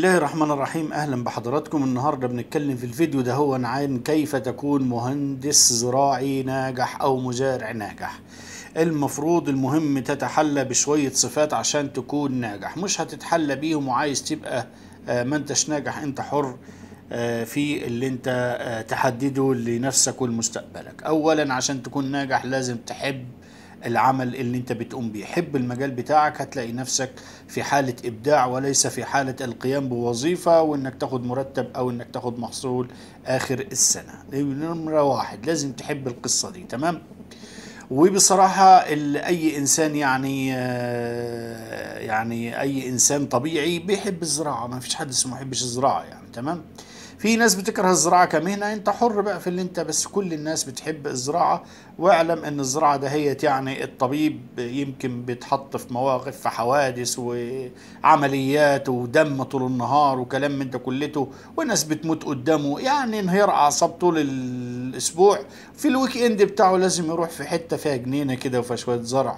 الله الرحمن الرحيم اهلا بحضراتكم النهارده بنتكلم في الفيديو ده هو عن كيف تكون مهندس زراعي ناجح او مزارع ناجح المفروض المهم تتحلى بشوية صفات عشان تكون ناجح مش هتتحلى بيهم وعايز تبقى آه، ما انتش ناجح انت حر آه، في اللي انت آه، تحدده لنفسك ولمستقبلك اولا عشان تكون ناجح لازم تحب العمل اللي انت بتقوم بيه حب المجال بتاعك هتلاقي نفسك في حالة ابداع وليس في حالة القيام بوظيفة وانك تاخد مرتب او انك تاخد محصول اخر السنة دي نمرة واحد لازم تحب القصة دي تمام وبصراحة ال- أي إنسان يعني آه، يعني أي إنسان طبيعي بيحب الزراعة ما فيش حد اسمه ما يحبش الزراعة يعني تمام في ناس بتكره الزراعة كمهنة أنت حر بقى في اللي أنت بس كل الناس بتحب الزراعة واعلم أن الزراعة دهيت يعني الطبيب يمكن بيتحط في مواقف في حوادث وعمليات ودم طول النهار وكلام من ده كلته والناس بتموت قدامه يعني انهيار أعصاب طول الأسبوع في الويك إند بتاعه لازم يروح في حتة فيها جنينة كده وفيها شوية زرع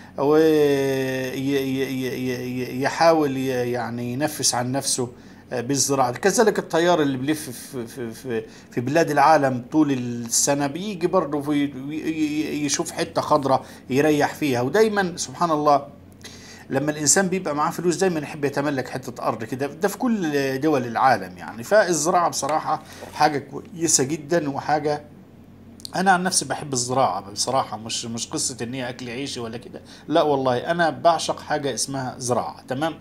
ويحاول يعني ينفس عن نفسه بالزراعة كذلك الطيار اللي بيلف في, في, في, في بلاد العالم طول السنة بيجي برضه في ي- يشوف حتة خضراء يريح فيها ودايما سبحان الله لما الانسان بيبقى معاه فلوس دايما يحب يتملك حته ارض كده ده في كل دول العالم يعني فالزراعه بصراحه حاجه كويسه جدا وحاجه انا عن نفسي بحب الزراعه بصراحه مش مش قصه ان هي اكل عيشي ولا كده لا والله انا بعشق حاجه اسمها زراعه تمام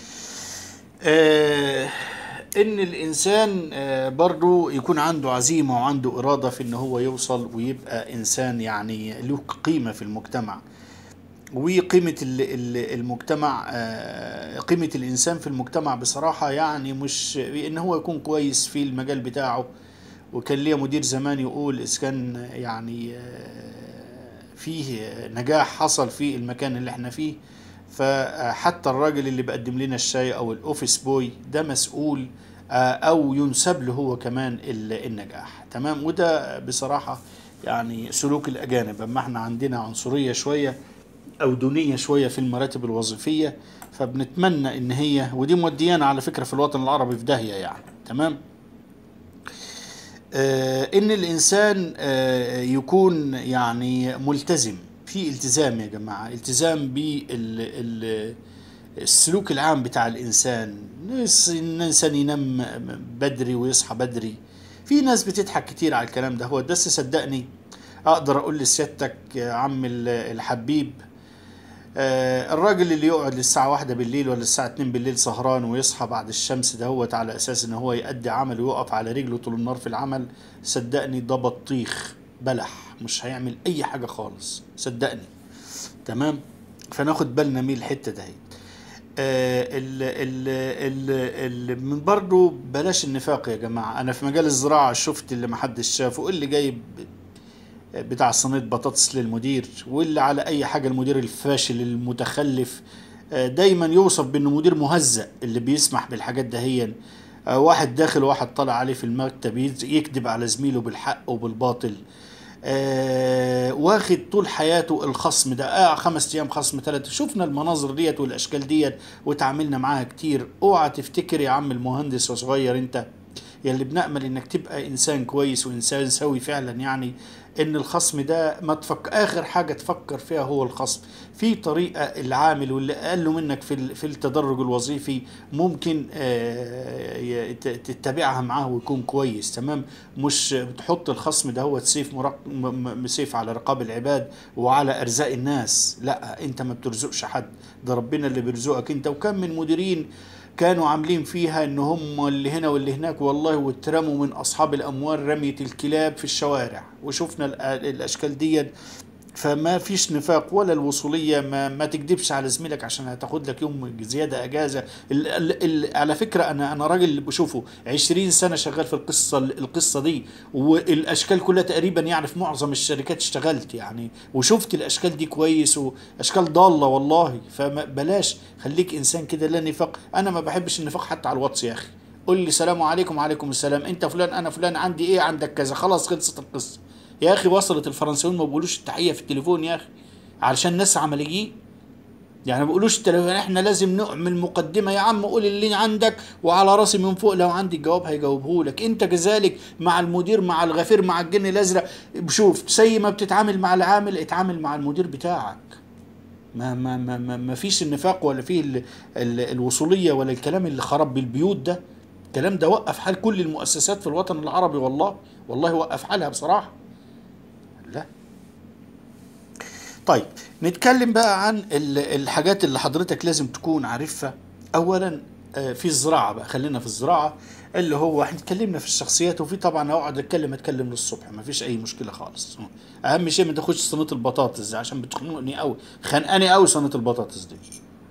آه ان الانسان آه برضو يكون عنده عزيمه وعنده اراده في ان هو يوصل ويبقى انسان يعني له قيمه في المجتمع وقيمة ال- ال- المجتمع آه، قيمة الإنسان في المجتمع بصراحة يعني مش إن هو يكون كويس في المجال بتاعه وكان ليا مدير زمان يقول إذا كان يعني آه، فيه نجاح حصل في المكان اللي احنا فيه فحتى الراجل اللي بقدم لنا الشاي أو الأوفيس بوي ده مسؤول آه، أو ينسب له هو كمان ال- النجاح تمام وده بصراحة يعني سلوك الأجانب أما احنا عندنا عنصرية شوية او دونيه شويه في المراتب الوظيفيه فبنتمنى ان هي ودي موديانا على فكره في الوطن العربي في داهيه يعني تمام آه ان الانسان آه يكون يعني ملتزم في التزام يا جماعه التزام بالسلوك العام بتاع الانسان ناس- ان الانسان ينام بدري ويصحى بدري في ناس بتضحك كتير على الكلام ده هو بس صدقني اقدر اقول لسيادتك يا عم ال- الحبيب آه، الراجل اللي يقعد للساعة واحدة بالليل ولا الساعة اتنين بالليل سهران ويصحى بعد الشمس دهوت على أساس إن هو يأدي عمل ويقف على رجله طول النهار في العمل صدقني ده بطيخ بلح مش هيعمل أي حاجة خالص صدقني تمام فناخد بالنا من الحتة دهيت آه، ال ال ال ال من برضه بلاش النفاق يا جماعة أنا في مجال الزراعة شفت اللي محدش شافه اللي جايب بتاع صينية بطاطس للمدير واللي على أي حاجة المدير الفاشل المتخلف آه، دايما يوصف بأنه مدير مهزأ اللي بيسمح بالحاجات دهيا آه، واحد داخل وواحد طالع عليه في المكتب يز- يكذب على زميله بالحق وبالباطل آه واخد طول حياته الخصم ده آه خمس ايام خصم ثلاثة شفنا المناظر ديت والاشكال ديت وتعاملنا معاها كتير اوعى تفتكر يا عم المهندس وصغير انت يلي بنأمل انك تبقى انسان كويس وانسان سوي فعلا يعني ان الخصم ده ما تفك اخر حاجه تفكر فيها هو الخصم في طريقه العامل واللي اقل منك في ال- في التدرج الوظيفي ممكن آه، ي- ت- تتبعها معاه ويكون كويس تمام مش تحط الخصم ده هو سيف مرق... م- م- سيف على رقاب العباد وعلى ارزاق الناس لا انت ما بترزقش حد ده ربنا اللي بيرزقك انت وكم من مديرين كانوا عاملين فيها ان هم اللي هنا واللي هناك والله واترموا من اصحاب الاموال رمية الكلاب في الشوارع وشفنا الأ- الاشكال دي فما فيش نفاق ولا الوصوليه ما, ما تكذبش على زميلك عشان هتاخد لك يوم زياده اجازه ال ال ال على فكره انا انا راجل بشوفه 20 سنه شغال في القصه القصه دي والاشكال كلها تقريبا يعني في معظم الشركات اشتغلت يعني وشفت الاشكال دي كويس واشكال ضاله والله فبلاش خليك انسان كده لا نفاق انا ما بحبش النفاق حتى على الواتس يا اخي قول لي سلام عليكم وعليكم السلام انت فلان انا فلان عندي ايه عندك كذا خلاص خلصت القصه يا اخي وصلت الفرنسيون ما بيقولوش التحيه في التليفون يا اخي علشان ناس عمليين يعني ما بيقولوش التلفزيون احنا لازم نعمل مقدمه يا عم قول اللي عندك وعلى راسي من فوق لو عندي الجواب هيجاوبه لك انت كذلك مع المدير مع الغفير مع الجن الازرق شوف زي ما بتتعامل مع العامل اتعامل مع المدير بتاعك ما ما ما ما, ما فيش النفاق ولا فيه ال ال الوصوليه ولا الكلام اللي خرب بالبيوت ده الكلام ده وقف حال كل المؤسسات في الوطن العربي والله والله وقف حالها بصراحه لا طيب نتكلم بقى عن ال- الحاجات اللي حضرتك لازم تكون عارفها اولا آه، في الزراعه بقى خلينا في الزراعه اللي هو احنا اتكلمنا في الشخصيات وفي طبعا اقعد اتكلم اتكلم للصبح ما فيش اي مشكله خالص اهم شيء ما تاخدش صينيه البطاطس دي عشان بتخنقني قوي خانقاني قوي صينيه البطاطس دي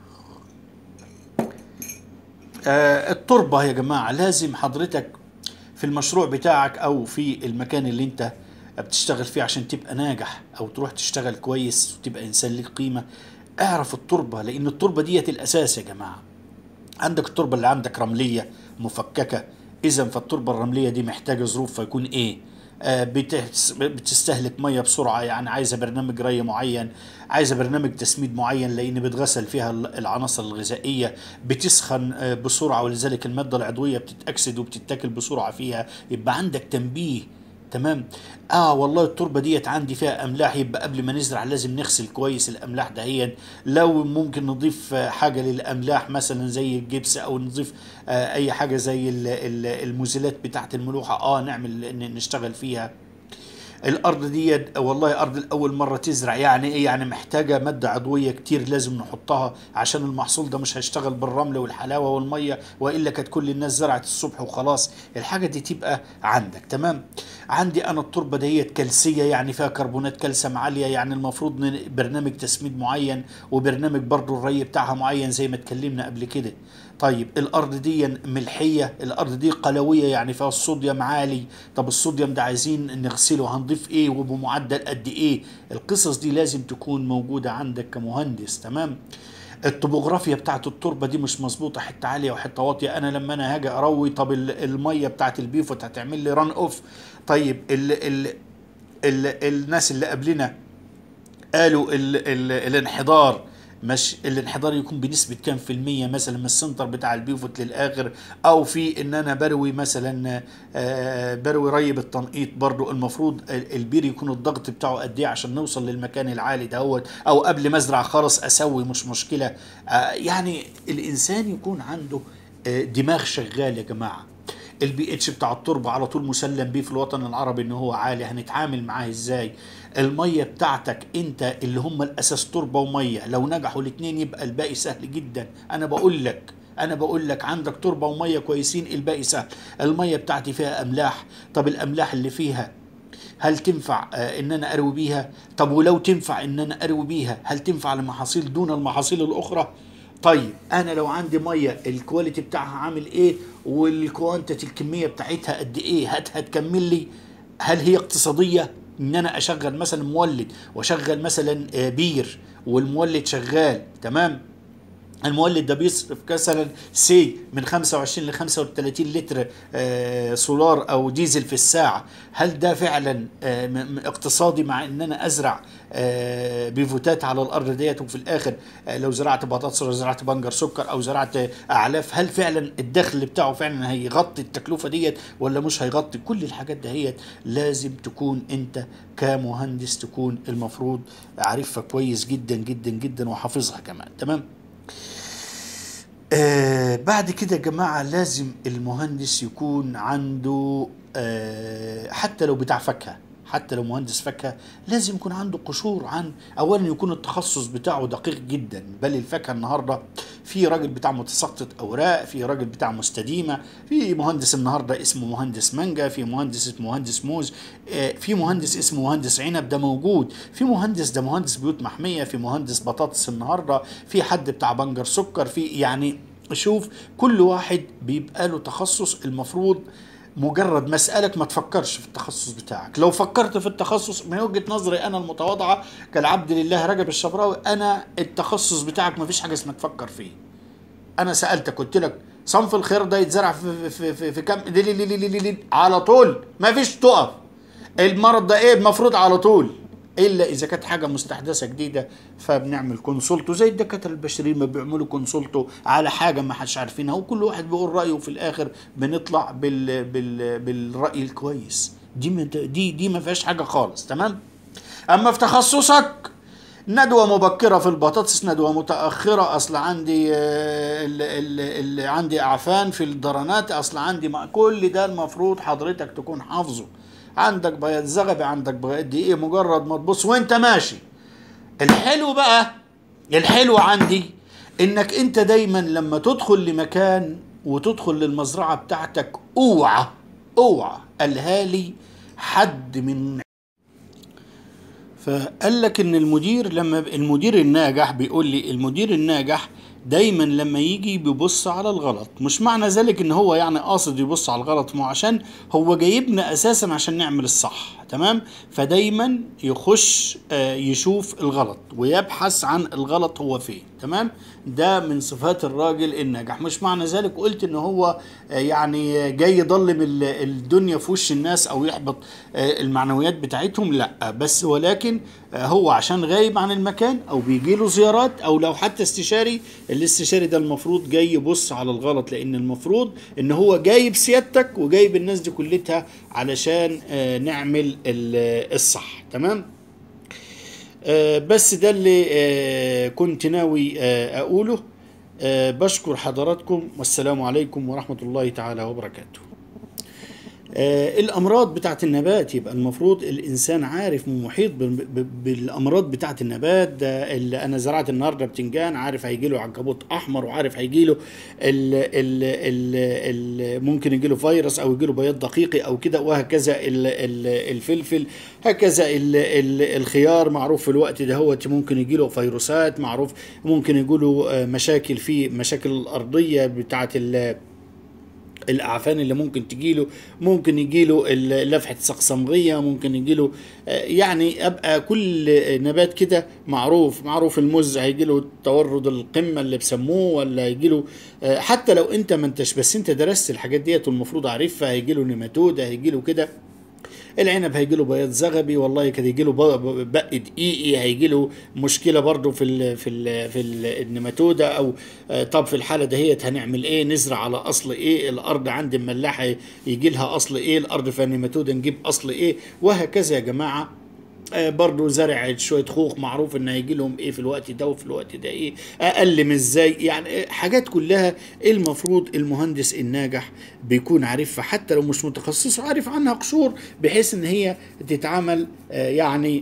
آه التربه يا جماعه لازم حضرتك في المشروع بتاعك او في المكان اللي انت بتشتغل فيه عشان تبقى ناجح او تروح تشتغل كويس وتبقى انسان ليك قيمه اعرف التربه لان التربه ديت الاساس يا جماعه عندك التربه اللي عندك رمليه مفككه اذا فالتربه الرمليه دي محتاجه ظروف فيكون ايه آه، بتس- بتستهلك ميه بسرعه يعني عايزه برنامج ري معين عايزه برنامج تسميد معين لان بتغسل فيها ال- العناصر الغذائيه بتسخن آه، بسرعه ولذلك الماده العضويه بتتاكسد وبتتاكل بسرعه فيها يبقى عندك تنبيه تمام اه والله التربه ديت عندي فيها املاح يبقى قبل ما نزرع لازم نغسل كويس الاملاح دهيا لو ممكن نضيف آه، حاجه للاملاح مثلا زي الجبس او نضيف آه اي حاجه زي ال- ال- المزيلات بتاعت الملوحه اه نعمل ن- نشتغل فيها الارض دي والله ارض الاول مره تزرع يعني ايه يعني محتاجه ماده عضويه كتير لازم نحطها عشان المحصول ده مش هيشتغل بالرمل والحلاوه والميه والا كانت كل الناس زرعت الصبح وخلاص الحاجه دي تبقى عندك تمام عندي انا التربه ديت كلسيه يعني فيها كربونات كالسيوم عاليه يعني المفروض ن- برنامج تسميد معين وبرنامج برضو الري بتاعها معين زي ما اتكلمنا قبل كده طيب الارض دي ملحيه الارض دي قلويه يعني فيها الصوديوم عالي طب الصوديوم ده عايزين نغسله هنضيف ايه وبمعدل قد ايه القصص دي لازم تكون موجوده عندك كمهندس تمام الطبوغرافيا بتاعت التربه دي مش مظبوطه حته عاليه وحته واطيه انا لما انا هاجي اروي طب ال- الميه بتاعت البيفوت هتعمل لي ران اوف طيب ال ال ال الناس اللي قبلنا قالوا ال ال الانحدار مش الانحدار يكون بنسبة كام في المية مثلا من السنتر بتاع البيفوت للآخر أو في إن أنا بروي مثلا آه، بروي ري بالتنقيط برضو المفروض ال- البير يكون الضغط بتاعه قد إيه عشان نوصل للمكان العالي دهوت أو قبل ما أزرع خالص أسوي مش مشكلة آه، يعني الإنسان يكون عنده آه، دماغ شغال يا جماعة البي اتش بتاع التربه على طول مسلم بيه في الوطن العربي ان هو عالي هنتعامل معاه ازاي الميه بتاعتك انت اللي هم الاساس تربه وميه لو نجحوا الاثنين يبقى الباقي سهل جدا انا بقول لك انا بقول لك عندك تربه وميه كويسين الباقي سهل الميه بتاعتي فيها املاح طب الاملاح اللي فيها هل تنفع آه، ان انا اروي بيها طب ولو تنفع ان انا اروي بيها هل تنفع لمحاصيل دون المحاصيل الاخرى طيب انا لو عندي ميه الكواليتي بتاعها عامل ايه والكوانتيتي الكميه بتاعتها قد ايه هت هتكمل لي هل هي اقتصاديه ان انا اشغل مثلا مولد واشغل مثلا آه، بير والمولد شغال تمام المولد ده بيصرف مثلا سي من 25 ل 35 لتر آه، سولار او ديزل في الساعه هل ده فعلا آه، م- م- اقتصادي مع ان انا ازرع آه، بيفوتات على الارض ديت وفي الاخر آه، لو زرعت بطاطس او زرعت بنجر سكر او زرعت آه، اعلاف هل فعلا الدخل بتاعه فعلا هيغطي التكلفه ديت ولا مش هيغطي كل الحاجات دهيت لازم تكون انت كمهندس تكون المفروض عارفها كويس جدا جدا جدا وحافظها كمان تمام آه بعد كده يا جماعة لازم المهندس يكون عنده آه حتى لو بتاع فاكهة حتى لو مهندس فاكهة لازم يكون عنده قشور عن أولا يكون التخصص بتاعه دقيق جدا بل الفاكهة النهاردة في راجل بتاع متساقطة أوراق في راجل بتاع مستديمة في مهندس النهاردة اسمه مهندس مانجا في مهندس اسمه مهندس موز آه في مهندس اسمه مهندس عنب ده موجود في مهندس ده مهندس بيوت محمية في مهندس بطاطس النهاردة في حد بتاع بنجر سكر في يعني شوف كل واحد بيبقى له تخصص المفروض مجرد مسألك ما تفكرش في التخصص بتاعك لو فكرت في التخصص من وجهة نظري أنا المتواضعة كالعبد لله رجب الشبراوي أنا التخصص بتاعك ما فيش حاجة اسمها تفكر فيه أنا سألتك قلت لك صنف الخير ده يتزرع في, في, في, في كم لي لي لي لي لي لي على طول ما فيش تقف المرض ده ايه المفروض على طول الا اذا كانت حاجه مستحدثه جديده فبنعمل كونسولتو زي الدكاتره البشريين ما بيعملوا كونسولتو على حاجه ما حدش عارفينها وكل واحد بيقول رايه وفي الاخر بنطلع بال بال بالراي الكويس دي ما- دي دي ما فيهاش حاجه خالص تمام اما في تخصصك ندوة مبكرة في البطاطس ندوة متأخرة أصل عندي آه، ال ال ال عندي أعفان في الدرانات أصل عندي ما كل ده المفروض حضرتك تكون حافظه عندك بياض زغبي عندك بياض دي إيه مجرد ما تبص وأنت ماشي الحلو بقى الحلو عندي إنك أنت دايما لما تدخل لمكان وتدخل للمزرعة بتاعتك اوعى اوعى قالها لي حد من فقال لك ان المدير لما المدير الناجح بيقول لي المدير الناجح دايما لما يجي بيبص على الغلط مش معنى ذلك ان هو يعني قاصد يبص على الغلط ما هو عشان هو جايبنا اساسا عشان نعمل الصح تمام فدايما يخش آه، يشوف الغلط ويبحث عن الغلط هو فين تمام ده من صفات الراجل الناجح مش معنى ذلك قلت ان هو آه، يعني جاي يضلم ال- الدنيا في وش الناس او يحبط آه، المعنويات بتاعتهم لا بس ولكن آه، هو عشان غايب عن المكان او بيجي له زيارات او لو حتى استشاري الاستشاري ده المفروض جاي يبص على الغلط لان المفروض ان هو جايب سيادتك وجايب الناس دي كلتها علشان آه، نعمل ال- الصح تمام آه، بس ده اللي آه، كنت ناوي آه، اقوله آه، بشكر حضراتكم والسلام عليكم ورحمة الله تعالى وبركاته آه، الامراض بتاعت النبات يبقى المفروض الانسان عارف محيط بال- ب- بالامراض بتاعت النبات ده اللي انا زرعت النهارده بتنجان عارف هيجي له عنكبوت احمر وعارف هيجي له ال ال ال ال ممكن يجي له فيروس او يجي له بياض دقيقي او كده وهكذا ال ال الفلفل هكذا ال ال الخيار معروف في الوقت ده هو ممكن يجي له فيروسات معروف ممكن يجي له آه، مشاكل في مشاكل الارضيه بتاعت ال الاعفان اللي ممكن تجيله ممكن يجيله ال- لفحه سقسمغيه ممكن يجيله آه، يعني ابقى كل نبات كده معروف معروف الموز هيجيله تورد القمه اللي بسموه ولا هيجيله آه، حتى لو انت ما انتش بس انت درست الحاجات ديت والمفروض عارفها هيجيله نيماتوده هيجيله كده العنب هيجي له بياض زغبي والله كده يجي له بق دقيقي هيجي له مشكله برضه في ال في ال في ال- النماتوده او آه، طب في الحاله دهيت هنعمل ايه نزرع على اصل ايه الارض عندي ملاحه يجي لها اصل ايه الارض فيها نماتوده نجيب اصل ايه وهكذا يا جماعه آه، برضو زرع شويه خوخ معروف ان هيجي لهم ايه في الوقت ده وفي الوقت ده ايه اقل من ازاي يعني آه، حاجات كلها المفروض المهندس الناجح بيكون عارفها حتى لو مش متخصص عارف عنها قشور بحيث ان هي تتعمل آه، يعني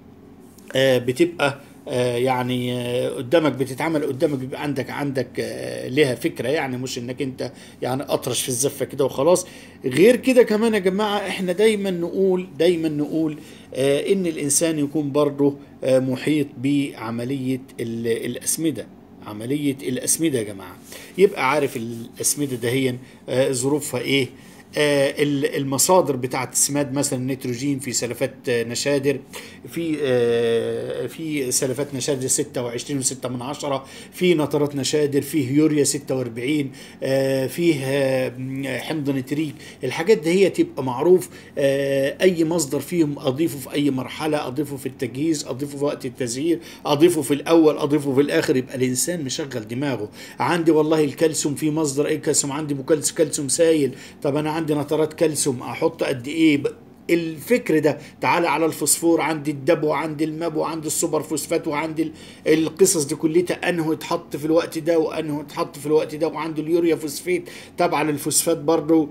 آه، بتبقى آه، يعني آه، قدامك بتتعمل قدامك بيبقى عندك عندك آه، ليها فكره يعني مش انك انت يعني اطرش في الزفه كده وخلاص غير كده كمان يا جماعه احنا دايما نقول دايما نقول آه، ان الانسان يكون برضه آه، محيط بعمليه ال- الاسمده عمليه الاسمده يا جماعه يبقى عارف الاسمده دهيا آه، ظروفها ايه آه، ال- المصادر بتاعت السماد مثلا النيتروجين في سلفات آه، نشادر في آه، في سلفات نشادر 26 و6 من عشرة في نترات نشادر فيه يوريا 46 آه، فيه آه، م- حمض نتريك الحاجات دي هي تبقى معروف آه، اي مصدر فيهم اضيفه في اي مرحله اضيفه في التجهيز اضيفه في وقت التزهير اضيفه في الاول اضيفه في الاخر يبقى الانسان مشغل دماغه عندي والله الكالسيوم في مصدر ايه كالسيوم عندي مكلس كالسيوم سايل طب انا عندي نترات كالسيوم احط قد ايه ب- الفكر ده تعالى على الفوسفور عندي الدب وعندي الماب وعندي السوبر فوسفات وعندي ال- القصص دي كلها انه يتحط في الوقت ده وانه يتحط في الوقت ده وعندي اليوريا فوسفيت تبع للفوسفات برضه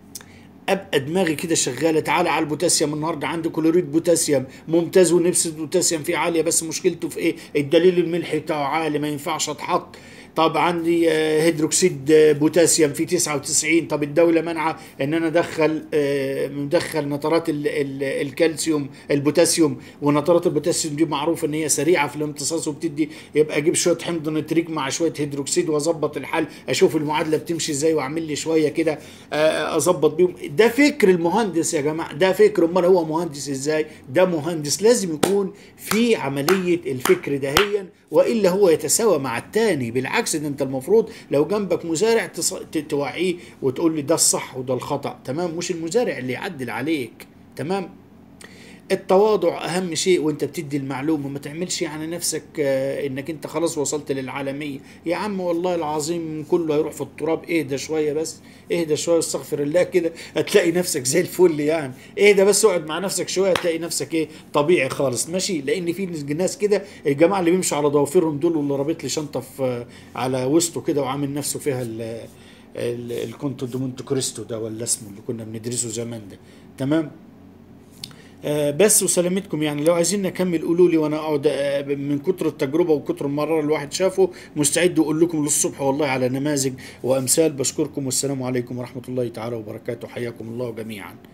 ابقى دماغي كده شغاله تعالى على البوتاسيوم النهارده عندي كلوريد بوتاسيوم ممتاز ونفس البوتاسيوم فيه عاليه بس مشكلته في ايه الدليل الملحي بتاعه عالي ما ينفعش اتحط طب عندي آه، هيدروكسيد آه، بوتاسيوم في 99 طب الدوله منعه ان انا ادخل آه، مدخل نترات ال- ال- الكالسيوم البوتاسيوم ونترات البوتاسيوم دي معروف ان هي سريعه في الامتصاص وبتدي يبقى اجيب شويه حمض نتريك مع شويه هيدروكسيد واظبط الحال اشوف المعادله بتمشي ازاي واعمل لي شويه كده آه، اظبط بيهم ده فكر المهندس يا جماعه ده فكر امال هو مهندس ازاي ده مهندس لازم يكون في عمليه الفكر دهيا والا هو يتساوى مع التاني بالعكس ان انت المفروض لو جنبك مزارع تص- ت- توعيه وتقول لي ده الصح وده الخطا تمام مش المزارع اللي يعدل عليك تمام التواضع اهم شيء وانت بتدي المعلومه ما تعملش على نفسك آه، انك انت خلاص وصلت للعالميه يا عم والله العظيم كله هيروح في التراب اهدى شويه بس اهدى شويه واستغفر الله كده هتلاقي نفسك زي الفل يعني اهدى بس اقعد مع نفسك شويه هتلاقي نفسك ايه طبيعي خالص ماشي لان في ناس كده الجماعه اللي بيمشوا على ضوافرهم دول واللي رابط لي شنطه في على وسطه كده وعامل نفسه فيها ال- ال- الكونتو دو مونتو كريستو ده ولا اسمه اللي كنا بندرسه زمان ده تمام آه، بس وسلامتكم يعني لو عايزين نكمل قولوا لي وانا اقعد آه، من كتر التجربه وكتر المرار الواحد شافه مستعد اقول لكم للصبح والله على نماذج وامثال بشكركم والسلام عليكم ورحمه الله تعالى وبركاته حياكم الله جميعا